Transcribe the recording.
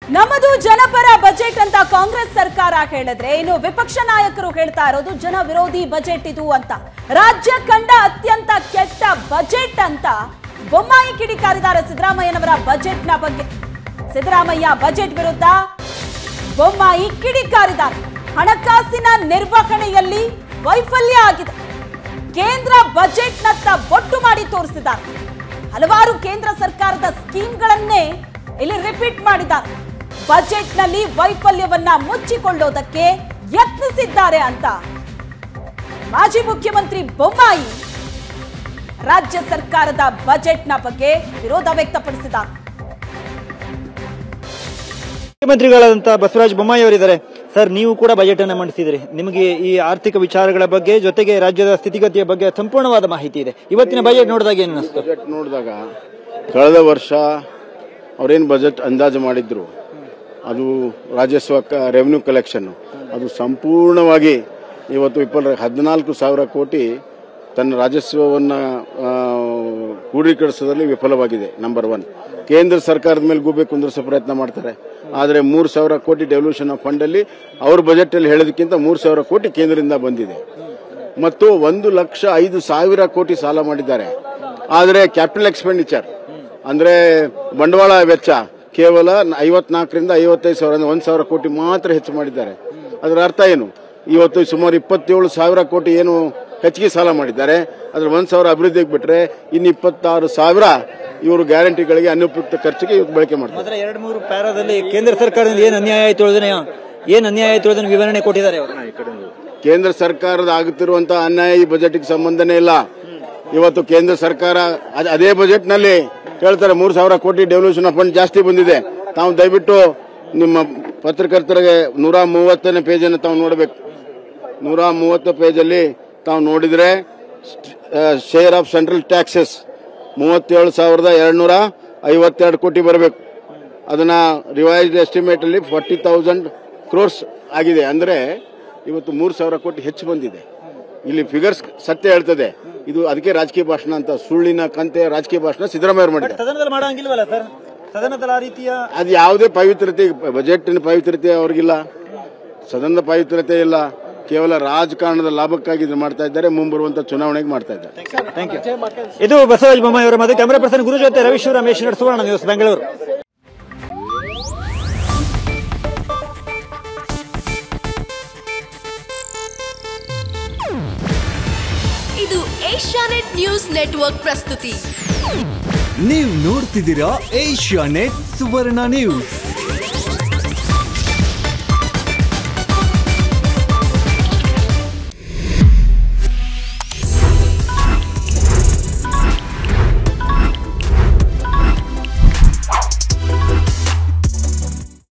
ನಮ್ಮದು ಜನಪರ ಬಜೆಟ್ ಅಂತ ಕಾಂಗ್ರೆಸ್ ಸರ್ಕಾರ ಹೇಳಿದ್ರೆ ಇನ್ನು ವಿಪಕ್ಷ ನಾಯಕರು ಹೇಳ್ತಾ ಇರೋದು ಜನ ವಿರೋಧಿ ಬಜೆಟ್ ಇದು ಅಂತ ರಾಜ್ಯ ಕಂಡ ಅತ್ಯಂತ ಕೆಟ್ಟ ಬಜೆಟ್ ಅಂತ ಬೊಮ್ಮಾಯಿ ಕಿಡಿಕಾರಿದ್ದಾರೆ ಸಿದ್ದರಾಮಯ್ಯನವರ ಬಜೆಟ್ನ ಬಗ್ಗೆ ಸಿದ್ದರಾಮಯ್ಯ ಬಜೆಟ್ ವಿರುದ್ಧ ಬೊಮ್ಮಾಯಿ ಕಿಡಿಕಾರಿದ್ದಾರೆ ಹಣಕಾಸಿನ ನಿರ್ವಹಣೆಯಲ್ಲಿ ವೈಫಲ್ಯ ಆಗಿದೆ ಕೇಂದ್ರ ಬಜೆಟ್ನತ್ತ ಬೊಟ್ಟು ಮಾಡಿ ತೋರಿಸಿದ್ದಾರೆ ಹಲವಾರು ಕೇಂದ್ರ ಸರ್ಕಾರದ ಸ್ಕೀಮ್ಗಳನ್ನೇ ಇಲ್ಲಿ ರಿಪೀಟ್ ಮಾಡಿದ್ದಾರೆ ಬಜೆಟ್ನಲ್ಲಿ ವೈಫಲ್ಯವನ್ನ ಮುಚ್ಚಿಕೊಳ್ಳೋದಕ್ಕೆ ಯತ್ನಿಸಿದ್ದಾರೆ ಅಂತ ಮಾಜಿ ಮುಖ್ಯಮಂತ್ರಿ ಬೊಮ್ಮಾಯಿ ರಾಜ್ಯ ಸರ್ಕಾರದ ಬಜೆಟ್ನ ಬಗ್ಗೆ ವಿರೋಧ ವ್ಯಕ್ತಪಡಿಸಿದ್ದಾರೆ ಮುಖ್ಯಮಂತ್ರಿಗಳಾದಂತಹ ಬಸವರಾಜ ಬೊಮ್ಮಾಯಿ ಅವರಿದ್ದಾರೆ ಸರ್ ನೀವು ಕೂಡ ಬಜೆಟ್ ಅನ್ನ ಮಂಡಿಸಿದ್ರಿ ನಿಮಗೆ ಈ ಆರ್ಥಿಕ ವಿಚಾರಗಳ ಬಗ್ಗೆ ಜೊತೆಗೆ ರಾಜ್ಯದ ಸ್ಥಿತಿಗತಿಯ ಬಗ್ಗೆ ಸಂಪೂರ್ಣವಾದ ಮಾಹಿತಿ ಇದೆ ಇವತ್ತಿನ ಬಜೆಟ್ ನೋಡಿದಾಗ ಏನು ಅನಿಸ್ತು ಬಜೆಟ್ ನೋಡಿದಾಗ ಕಳೆದ ವರ್ಷ ಅವ್ರೇನು ಬಜೆಟ್ ಅಂದಾಜು ಮಾಡಿದ್ರು ಅದು ರಾಜಸ್ವ ರೆವೆನ್ಯೂ ಕಲೆಕ್ಷನ್ ಅದು ಸಂಪೂರ್ಣವಾಗಿ ಇವತ್ತು ವಿಫಲ ಹದಿನಾಲ್ಕು ಸಾವಿರ ಕೋಟಿ ತನ್ನ ರಾಜಸ್ವವನ್ನು ಕ್ರೋಢೀಕರಿಸೋದ್ರಲ್ಲಿ ವಿಫಲವಾಗಿದೆ ನಂಬರ್ ಒನ್ ಕೇಂದ್ರ ಸರ್ಕಾರದ ಮೇಲೆ ಗೂಬೆ ಕುಂದಿರಿಸೋ ಪ್ರಯತ್ನ ಮಾಡ್ತಾರೆ ಆದರೆ ಮೂರು ಸಾವಿರ ಕೋಟಿ ಡೆವಲ್ಯೂಷನ್ ಆಫ್ ಫಂಡ್ ಅಲ್ಲಿ ಅವ್ರ ಬಜೆಟ್ ಅಲ್ಲಿ ಹೇಳೋದಕ್ಕಿಂತ ಮೂರು ಸಾವಿರ ಕೋಟಿ ಕೇಂದ್ರದಿಂದ ಬಂದಿದೆ ಮತ್ತು ಒಂದು ಲಕ್ಷ ಐದು ಸಾವಿರ ಕೋಟಿ ಸಾಲ ಮಾಡಿದ್ದಾರೆ ಆದರೆ ಕ್ಯಾಪಿಟಲ್ ಎಕ್ಸ್ಪೆಂಡಿಚರ್ ಅಂದ್ರೆ ಬಂಡವಾಳ ವೆಚ್ಚ ಕೇವಲ ಐವತ್ನಾಲ್ಕರಿಂದ ಐವತ್ತೈದು ಸಾವಿರ ಅಂದ್ರೆ ಒಂದು ಸಾವಿರ ಕೋಟಿ ಮಾತ್ರ ಹೆಚ್ಚು ಮಾಡಿದ್ದಾರೆ ಅದರ ಅರ್ಥ ಏನು ಇವತ್ತು ಸುಮಾರು ಇಪ್ಪತ್ತೇಳು ಸಾವಿರ ಕೋಟಿ ಏನು ಹೆಚ್ಚಿಗೆ ಸಾಲ ಮಾಡಿದ್ದಾರೆ ಅದ್ರ ಒಂದ್ ಸಾವಿರ ಅಭಿವೃದ್ಧಿಗೆ ಬಿಟ್ರೆ ಇನ್ನು ಇಪ್ಪತ್ತಾರು ಸಾವಿರ ಇವರು ಗ್ಯಾರಂಟಿಗಳಿಗೆ ಅನುಪಯುಕ್ತ ಖರ್ಚಿಗೆ ಇವತ್ತು ಬಳಕೆ ಮಾಡ್ತಾರೆ ಮಾತ್ರ ಎರಡು ಮೂರು ಪ್ಯಾರಾದಲ್ಲಿ ಕೇಂದ್ರ ಸರ್ಕಾರದಲ್ಲಿ ಏನು ಅನ್ಯಾಯ ಆಯ್ತು ಹೇಳೋದನ್ನ ಏನು ಅನ್ಯಾಯ ಆಯ್ತು ಹೇಳೋದನ್ನ ವಿವರಣೆ ಕೊಟ್ಟಿದ್ದಾರೆ ಅವರು ಕೇಂದ್ರ ಸರ್ಕಾರದ ಆಗುತ್ತಿರುವಂತಹ ಅನ್ಯಾಯ ಈ ಬಜೆಟ್ಗೆ ಸಂಬಂಧನೇ ಇಲ್ಲ ಇವತ್ತು ಕೇಂದ್ರ ಸರ್ಕಾರ ಅದ್- ಅದೇ ಬಜೆಟ್ ನಲ್ಲಿ ಹೇಳ್ತಾರೆ ಮೂರು ಸಾವಿರ ಕೋಟಿ ಡೆವಲ್ಯೂಷನ್ ಫಂಡ್ ಜಾಸ್ತಿ ಬಂದಿದೆ ತಾವು ದಯವಿಟ್ಟು ನಿಮ್ಮ ಪತ್ರಕರ್ತರಿಗೆ ನೂರ ಮೂವತ್ತನೇ ಪೇಜನ್ನು ತಾವು ನೋಡಬೇಕು ನೂರ ಮೂವತ್ತು ಪೇಜಲ್ಲಿ ತಾವು ನೋಡಿದ್ರೆ ಶೇರ್ ಆಫ್ ಸೆಂಟ್ರಲ್ ಟ್ಯಾಕ್ಸಸ್ ಮೂವತ್ತೇಳು ಸಾವಿರದ ಎರಡ್ನೂರ ಐವತ್ತೆರಡು ಕೋಟಿ ಬರಬೇಕು ಅದನ್ನ ರಿವೈಸ್ಡ್ ಎಸ್ಟಿಮೇಟ್ ಅಲ್ಲಿ ಫಾರ್ಟಿ ತೌಸಂಡ್ ಕ್ರೋರ್ಸ್ ಆಗಿದೆ ಅಂದ್ರೆ ಇವತ್ತು ಮೂರು ಸಾವಿರ ಕೋಟಿ ಹೆಚ್ಚು ಬಂದಿದೆ ಇಲ್ಲಿ ಫಿಗರ್ಸ್ ಸತ್ಯ ಹೇಳ್ತದೆ ಇದು ಅದಕ್ಕೆ ರಾಜಕೀಯ ಭಾಷಣ ಅಂತ ಸುಳ್ಳಿನ ಕಂತೆ ರಾಜಕೀಯ ಭಾಷಣ ಸಿದ್ದರಾಮಯ್ಯ ಮಾಡಿದ್ದಾರೆ ಸದನದಲ್ಲಿ ಮಾಡಂಗಿಲ್ವಲ್ಲ ಸರ್ ಸದನದಲ್ಲಿ ಆ ರೀತಿಯ ಅದು ಯಾವುದೇ ಪವಿತ್ರತೆ ಬಜೆಟ್ನ ಪವಿತ್ರತೆ ಅವ್ರಿಗಿಲ್ಲ ಸದನದ ಪವಿತ್ರತೆ ಇಲ್ಲ ಕೇವಲ ರಾಜಕಾರಣದ ಲಾಭಕ್ಕಾಗಿ ಇದು ಮಾಡ್ತಾ ಇದ್ದಾರೆ ಮುಂಬರುವಂತ ಚುನಾವಣೆಗೆ ಮಾಡ್ತಾ ಇದ್ದಾರೆ ಥ್ಯಾಂಕ್ ಯು ಇದು ಬಸವರಾಜ ಬೊಮ್ಮಾಯಿ ಅವರ ಮತ್ತು ಕ್ಯಾಮರಾ ಪರ್ಸನ್ ಗುರು ಜೊತೆ ರವಿ ಶಿವರಾಮೇಶ್ ಸುವರ್ಣ ನ್ಯೂಸ್ ಬೆಂಗಳೂರು ಇದು ಏಷ್ಯಾನೆಟ್ ನ್ಯೂಸ್ ನೆಟ್ವರ್ಕ್ ಪ್ರಸ್ತುತಿ ನೀವು ನೋಡ್ತಿದ್ದೀರಾ ಏಷ್ಯಾ ನೆಟ್ ಸುವರ್ಣ ನ್ಯೂಸ್